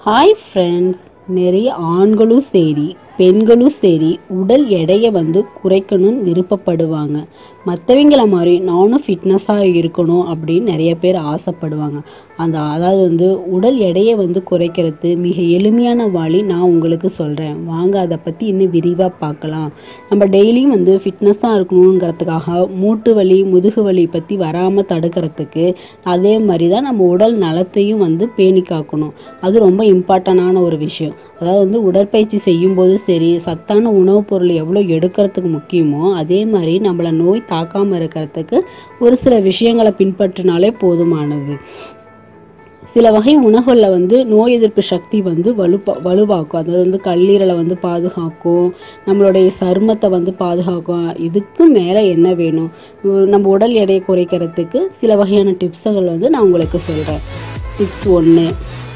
hi friends நிறைய ஆண்களும் சரி பெண்களும் சரி உடல் எடையை வந்து குறைக்கணும்னு விருப்பப்படுவாங்க மற்றவங்கள மாதிரி நானும் ஃபிட்னஸாக இருக்கணும் அப்படின்னு நிறைய பேர் ஆசைப்படுவாங்க அந்த அதாவது வந்து உடல் எடையை வந்து குறைக்கிறது மிக எளிமையான வழி நான் உங்களுக்கு சொல்கிறேன் வாங்க அதை பற்றி இன்னும் விரிவாக பார்க்கலாம் நம்ம டெய்லியும் வந்து ஃபிட்னஸாக இருக்கணுங்கிறதுக்காக மூட்டு வலி முதுகு வலி பற்றி வராமல் தடுக்கிறதுக்கு அதே மாதிரி தான் நம்ம உடல் நலத்தையும் வந்து பேணி காக்கணும் அது ரொம்ப இம்பார்ட்டண்டான ஒரு விஷயம் அதாவது வந்து உடற்பயிற்சி செய்யும்போது சரி சத்தான உணவுப் பொருள் எவ்வளோ எடுக்கிறதுக்கு முக்கியமோ அதே மாதிரி நம்மளை நோய் தாக்காமல் இருக்கிறதுக்கு ஒரு சில விஷயங்களை பின்பற்றினாலே போதுமானது சில வகை உணவுகளில் வந்து நோய் எதிர்ப்பு சக்தி வந்து வலுப்பா வலுவாக்கும் அதாவது வந்து கல்லீரலை வந்து பாதுகாக்கும் நம்மளுடைய சருமத்தை வந்து பாதுகாக்கும் இதுக்கு மேலே என்ன வேணும் உ- நம்ம உடல் எடையை குறைக்கிறதுக்கு சில வகையான டிப்ஸுகள் வந்து நான் உங்களுக்கு சொல்கிறேன் டிப்ஸ் ஒன்று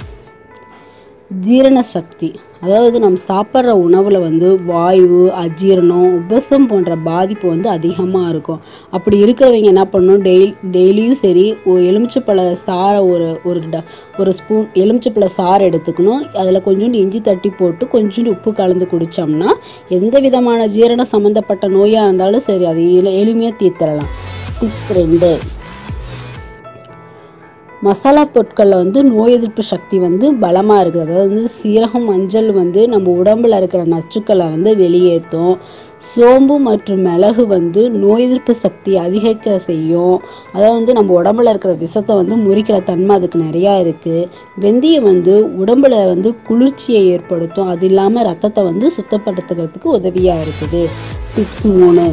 ஜீரண சக்தி அதாவது நம்ம சாப்பிட்ற உணவில் வந்து வாயு அஜீரணம் உபசம் போன்ற பாதிப்பு வந்து அதிகமாக இருக்கும் அப்படி இருக்கிறவங்க என்ன பண்ணணும் டெய்லி டெய்லியும் சரி ஒரு எலுமிச்சப்பழ சாறை ஒரு ஒரு ட- ஒரு ஸ்பூன் எலுமிச்சப்பழ சாறு எடுத்துக்கணும் அதில் கொஞ்சோண்டு இஞ்சி தட்டி போட்டு கொஞ்சோண்டு உப்பு கலந்து குடித்தோம்னா எந்த விதமான ஜீரணம் சம்மந்தப்பட்ட நோயாக இருந்தாலும் சரி அது எளி- எளிமையாக தீர்த்திடலாம் டிப்ஸ் ரெண்டு மசாலா பொருட்களில் வந்து நோய் எதிர்ப்பு சக்தி வந்து பலமாக இருக்குது அதாவது வந்து சீரகம் மஞ்சள் வந்து நம்ம உடம்புல இருக்கிற நச்சுக்களை வந்து வெளியேற்றும் சோம்பு மற்றும் மிளகு வந்து நோய் எதிர்ப்பு சக்தி அதிகரிக்க செய்யும் அதாவது வந்து நம்ம உடம்புல இருக்கிற விஷத்தை வந்து முறிக்கிற தன்மை அதுக்கு நிறையா இருக்குது வெந்தயம் வந்து உடம்புல வந்து குளிர்ச்சியை ஏற்படுத்தும் அது இல்லாமல் ரத்தத்தை வந்து சுத்தப்படுத்துறதுக்கு உதவியாக இருக்குது டிப்ஸ் மூணு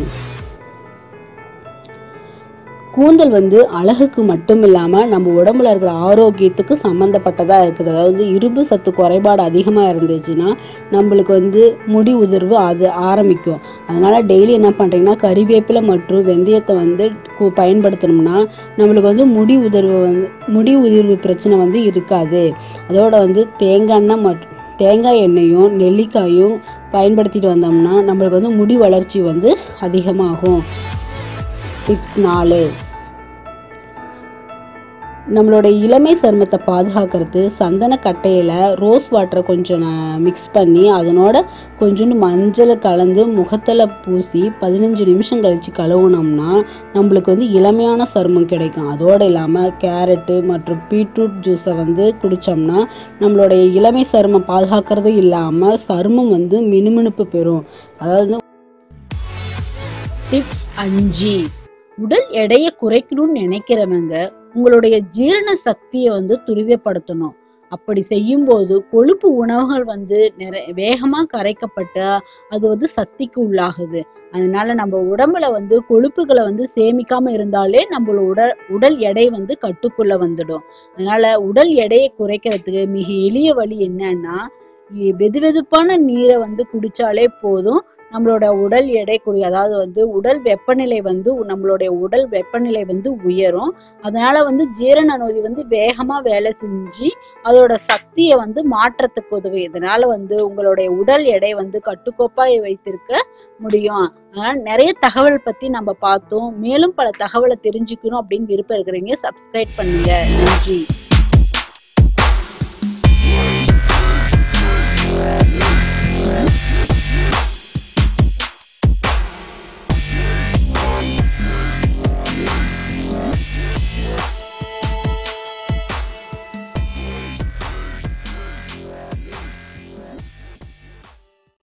கூந்தல் வந்து அழகுக்கு மட்டும் இல்லாமல் நம்ம உடம்புல இருக்கிற ஆரோக்கியத்துக்கு சம்மந்தப்பட்டதாக இருக்குது அதாவது இரும்பு சத்து குறைபாடு அதிகமாக இருந்துச்சுன்னா நம்மளுக்கு வந்து முடி உதிர்வு அது ஆரம்பிக்கும் அதனால டெய்லி என்ன பண்ணுறீங்கன்னா கறிவேப்பிலை மற்றும் வெந்தயத்தை வந்து கு- பயன்படுத்தினோம்னா நம்மளுக்கு வந்து முடி உதிர்வு வந்து முடி உதிர்வு பிரச்சனை வந்து இருக்காது அதோட வந்து தேங்காய் எண்ணெய் மற்றும் தேங்காய் எண்ணெயும் நெல்லிக்காயும் பயன்படுத்திட்டு வந்தோம்னா நம்மளுக்கு வந்து முடி வளர்ச்சி வந்து அதிகமாகும் டிப்ஸ் நாலு நம்மளோட இளமை சருமத்தை பாதுகாக்கிறது சந்தன கட்டையில் ரோஸ் வாட்டரை கொஞ்சம் மிக்ஸ் பண்ணி அதனோட கொஞ்சோண்டு மஞ்சள் கலந்து முகத்தில் பூசி பதினஞ்சு நிமிஷம் கழித்து கழுவுனோம்னா நம்மளுக்கு வந்து இளமையான சருமம் கிடைக்கும் அதோடு இல்லாமல் கேரட்டு மற்றும் பீட்ரூட் ஜூஸை வந்து குடித்தோம்னா நம்மளுடைய இளமை சருமம் பாதுகாக்கிறது இல்லாமல் சருமம் வந்து மினுமினுப்பு பெறும் அதாவது டிப்ஸ் அஞ்சு உடல் எடையை குறைக்கணும்னு நினைக்கிறவங்க உங்களுடைய ஜீரண சக்தியை வந்து துரிதப்படுத்தணும் அப்படி செய்யும்போது கொழுப்பு உணவுகள் வந்து நிறை வேகமா கரைக்கப்பட்ட அது வந்து சக்திக்கு உள்ளாகுது அதனால நம்ம உடம்புல வந்து கொழுப்புகளை வந்து சேமிக்காம இருந்தாலே நம்மளோட உடல் உடல் எடை வந்து கட்டுக்குள்ள வந்துடும் அதனால உடல் எடையை குறைக்கிறதுக்கு மிக எளிய வழி என்னன்னா இ- வெதுவெதுப்பான நீரை வந்து குடிச்சாலே போதும் நம்மளோட உடல் எடை குறை அதாவது வந்து உடல் வெப்பநிலை வந்து உ- நம்மளுடைய உடல் வெப்பநிலை வந்து உயரும் அதனால வந்து ஜீரண நோய் வந்து வேகமா வேலை செஞ்சு அதோட சக்தியை வந்து மாற்றத்துக்கு உதவி இதனால வந்து உங்களுடைய உடல் எடை வந்து கட்டுக்கோப்பா வைத்திருக்க முடியும் அதனால நிறைய தகவல் பத்தி நம்ம பார்த்தோம் மேலும் பல தகவலை தெரிஞ்சுக்கணும் அப்படின்னு விருப்பம் இருக்கிறீங்க சப்ஸ்கிரைப் பண்ணுங்க நன்றி